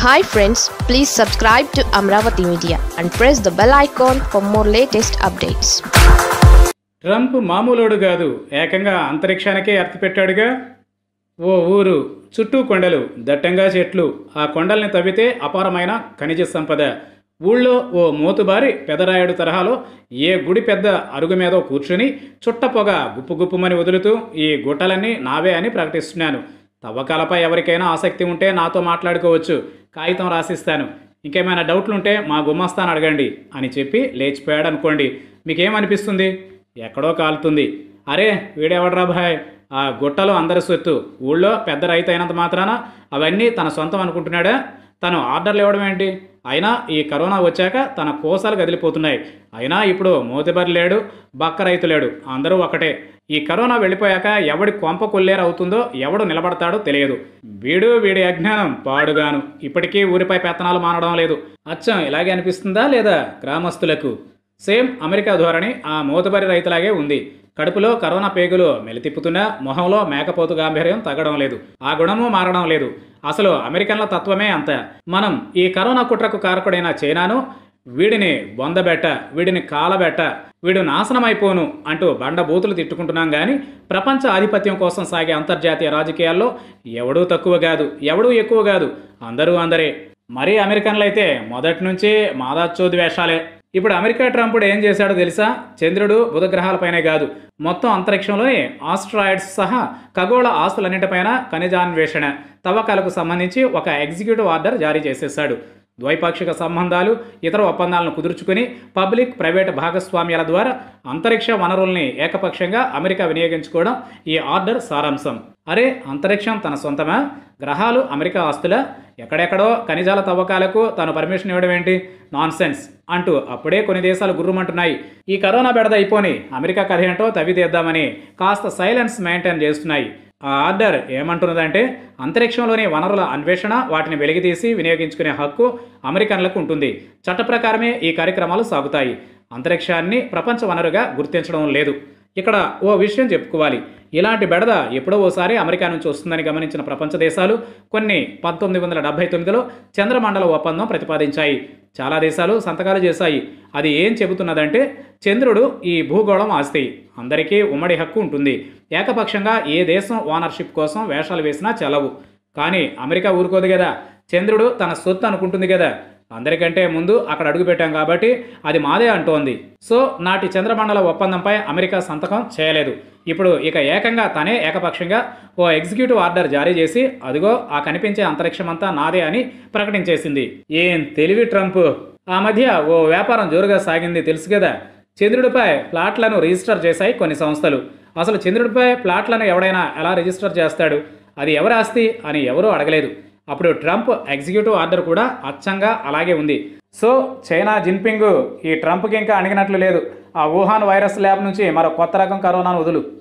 hi friends please subscribe to Amaravati media and press the bell icon for more latest updates Trump మామూలోడు కాదు ఏకంగా అంతరిక్షానికే earth పెట్టాడుగా ఓ ఊరు చుట్టూ కొండలు దట్టంగా చెట్లు ఆ కొండల్ని తవ్వితే అపారమైన ఖనిజ సంపద ఊళ్ళో ఓ మోతుబారి పెదరాయుడు తరహాలో ఏ గుడి పెద్ద అరుగు మీద కూర్చుని చుట్ట పొగ గుప్పు గుప్పుమని వదులుతూ ఈ గుట్టలన్నీ నావే అని ప్రకటిస్తున్నాను తవ్వకాలపై ఎవరికైనా ఆసక్తి ఉంటే నాతో మాట్లాడుకోవచ్చు కాగితం రాసిస్తాను ఇంకేమైనా డౌట్లు ఉంటే మా గుమ్మస్తాను అడగండి అని చెప్పి లేచిపోయాడు అనుకోండి మీకేమనిపిస్తుంది ఎక్కడో కాలుతుంది అరే వీడెవడ్రా భాయ్ ఆ గుట్టలో అందరి సొత్తు ఊళ్ళో పెద్ద రైతు అయినంత మాత్రాన అవన్నీ తన సొంతం అనుకుంటున్నాడా తను ఆర్డర్లు ఇవ్వడం ఏంటి అయినా ఈ కరోనా వచ్చాక తన కోసాలు కదిలిపోతున్నాయి అయినా ఇప్పుడు మోతిబరి లేడు బక్క రైతు లేడు అందరూ ఒకటే ఈ కరోనా వెళ్ళిపోయాక ఎవడి కొంప కొల్లేరు అవుతుందో ఎవడు నిలబడతాడో తెలియదు వీడు వీడి అజ్ఞానం పాడుగాను ఇప్పటికీ ఊరిపై పెత్తనాలు మానడం లేదు అచ్చం ఇలాగే అనిపిస్తుందా లేదా గ్రామస్తులకు సేమ్ అమెరికా ధోరణి ఆ మోతుబరి రైతులాగే ఉంది కడుపులో కరోనా పేగులు మెలితిప్పుతున్నా మొహంలో మేకపోతు గాంభీర్యం తగ్గడం లేదు ఆ గుణము మారడం లేదు అసలు అమెరికన్ల తత్వమే అంత మనం ఈ కరోనా కుట్రకు కారకుడైన చైనాను వీడిని బొందబెట్ట వీడిని కాలబెట్ట వీడు నాశనమైపోను అంటూ బండబూతులు తిట్టుకుంటున్నాం కానీ ప్రపంచ ఆధిపత్యం కోసం సాగే అంతర్జాతీయ రాజకీయాల్లో ఎవడూ తక్కువ కాదు ఎవడూ ఎక్కువ కాదు అందరూ అందరే మరీ అమెరికన్లు అయితే మొదటి నుంచి మాదాచోది వేషాలే ఇప్పుడు అమెరికా ట్రంపుడు ఏం చేశాడో తెలుసా చంద్రుడు బుధగ్రహాలపైనే కాదు మొత్తం అంతరిక్షంలోని ఆస్ట్రాయిడ్స్ సహా ఖగోళ ఆస్తులన్నింటిపైన ఖనిజాన్వేషణ తవ్వకాలకు సంబంధించి ఒక ఎగ్జిక్యూటివ్ ఆర్డర్ జారీ చేసేశాడు ద్వైపాక్షిక సంబంధాలు ఇతర ఒప్పందాలను కుదుర్చుకుని పబ్లిక్ ప్రైవేట్ భాగస్వామ్యాల ద్వారా అంతరిక్ష వనరుల్ని ఏకపక్షంగా అమెరికా వినియోగించుకోవడం ఈ ఆర్డర్ సారాంశం అరే అంతరిక్షం తన సొంతమా గ్రహాలు అమెరికా ఆస్తుల ఎక్కడెక్కడో ఖనిజాల తవ్వకాలకు తాను పర్మిషన్ ఇవ్వడం ఏంటి నాన్ సెన్స్ అంటూ అప్పుడే కొన్ని దేశాలు గుర్రుమంటున్నాయి ఈ కరోనా బెడద అయిపోని అమెరికా కథ ఏంటో తవ్వి తీద్దామని కాస్త సైలెన్స్ మెయింటైన్ చేస్తున్నాయి ఆ ఆర్డర్ ఏమంటున్నదంటే అంతరిక్షంలోని వనరుల అన్వేషణ వాటిని వెలికితీసి వినియోగించుకునే హక్కు అమెరికన్లకు ఉంటుంది చట్ట ప్రకారమే ఈ కార్యక్రమాలు సాగుతాయి అంతరిక్షాన్ని ప్రపంచ వనరుగా గుర్తించడం లేదు ఇక్కడ ఓ విషయం చెప్పుకోవాలి ఇలాంటి బెడద ఎప్పుడో ఓసారి అమెరికా నుంచి వస్తుందని గమనించిన ప్రపంచ దేశాలు కొన్ని పంతొమ్మిది వందల డెబ్బై తొమ్మిదిలో చంద్రమండల ఒప్పందం ప్రతిపాదించాయి చాలా దేశాలు సంతకాలు చేశాయి అది ఏం చెబుతున్నదంటే చంద్రుడు ఈ భూగోళం ఆస్తి అందరికీ ఉమ్మడి హక్కు ఉంటుంది ఏకపక్షంగా ఏ దేశం ఓనర్షిప్ కోసం వేషాలు వేసినా చెలవు కానీ అమెరికా ఊరుకోదు కదా చంద్రుడు తన సొత్తు అనుకుంటుంది కదా అందరికంటే ముందు అక్కడ అడుగుపెట్టాం కాబట్టి అది మాదే అంటోంది సో నాటి చంద్రమండల ఒప్పందంపై అమెరికా సంతకం చేయలేదు ఇప్పుడు ఇక ఏకంగా తనే ఏకపక్షంగా ఓ ఎగ్జిక్యూటివ్ ఆర్డర్ జారీ చేసి అదిగో ఆ కనిపించే అంతరిక్షమంతా నాదే అని ప్రకటించేసింది ఏం తెలివి ట్రంప్ ఆ మధ్య ఓ వ్యాపారం జోరుగా సాగింది తెలుసు కదా చంద్రుడిపై ప్లాట్లను రిజిస్టర్ చేశాయి కొన్ని సంస్థలు అసలు చంద్రుడిపై ప్లాట్లను ఎవడైనా ఎలా రిజిస్టర్ చేస్తాడు అది ఎవరి ఆస్తి అని ఎవరూ అడగలేదు అప్పుడు ట్రంప్ ఎగ్జిక్యూటివ్ ఆర్డర్ కూడా అచ్చంగా అలాగే ఉంది సో చైనా జిన్పింగ్ ఈ ట్రంప్కి ఇంకా అణిగినట్లు లేదు ఆ వుహాన్ వైరస్ ల్యాబ్ నుంచి మరో కొత్త రకం కరోనాను వదులు